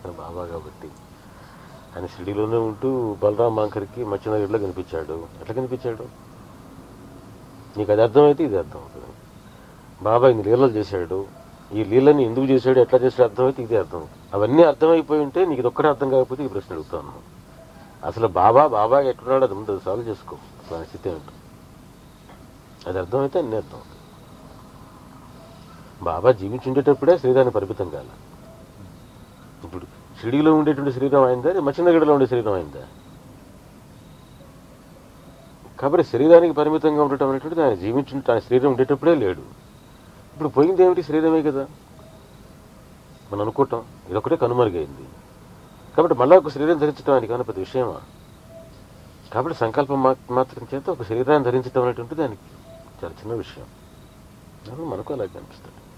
చేసిన బాబా కాబట్టి ఆయన షిరిడీలోనే ఉంటూ బలరాం మాంకర్కి మచ్చినగర్లో కనిపించాడు ఎట్లా కనిపించాడు నీకు అది అర్థమైతే ఇది అర్థం అవుతుంది బాబా ఇన్ని లీలలు చేశాడు ఈ లీలని ఎందుకు చేశాడు ఎట్లా చేశాడు అర్థమైతే ఇది అర్థం అవన్నీ అర్థమైపోయి ఉంటే నీకు ఇది ఒక్కటే అర్థం కాకపోతే ఈ ప్రశ్న అడుగుతాను అసలు బాబా బాబా ఎక్కడున్నాడు అది ముందు సాల్వ్ చేసుకో అసలు ఆయన స్థితి ఏంటో అది అర్థమైతే అన్నీ అర్థం అవుతాయి. బాబా జీవించుండేటప్పుడే శ్రీరాన్ని పరిమితం కాల ఇప్పుడు షిరిడీలో ఉండేటువంటి శరీరం అయిందా మచ్చినగడలో ఉండే శరీరం అయిందా కాబట్టి శరీరానికి పరిమితంగా ఉండటం అనేటువంటిది ఆయన జీవించుంటే ఆయన శరీరం ఉండేటప్పుడే లేడు ఇప్పుడు పోయింది ఏమిటి శరీరమే కదా మనం అనుకుంటాం ఇదొకటే కనుమరుగైంది కాబట్టి మళ్ళా ఒక శరీరం ధరించడం ఆయనకి ఏమైనా పెద్ద విషయమా కాబట్టి సంకల్పం మా- మాత్రం చేత ఒక శరీరాన్ని ధరించడం అనేటువంటిది దానికి చాలా చిన్న విషయం అవును, మనకు అలాగే అనిపిస్తుంది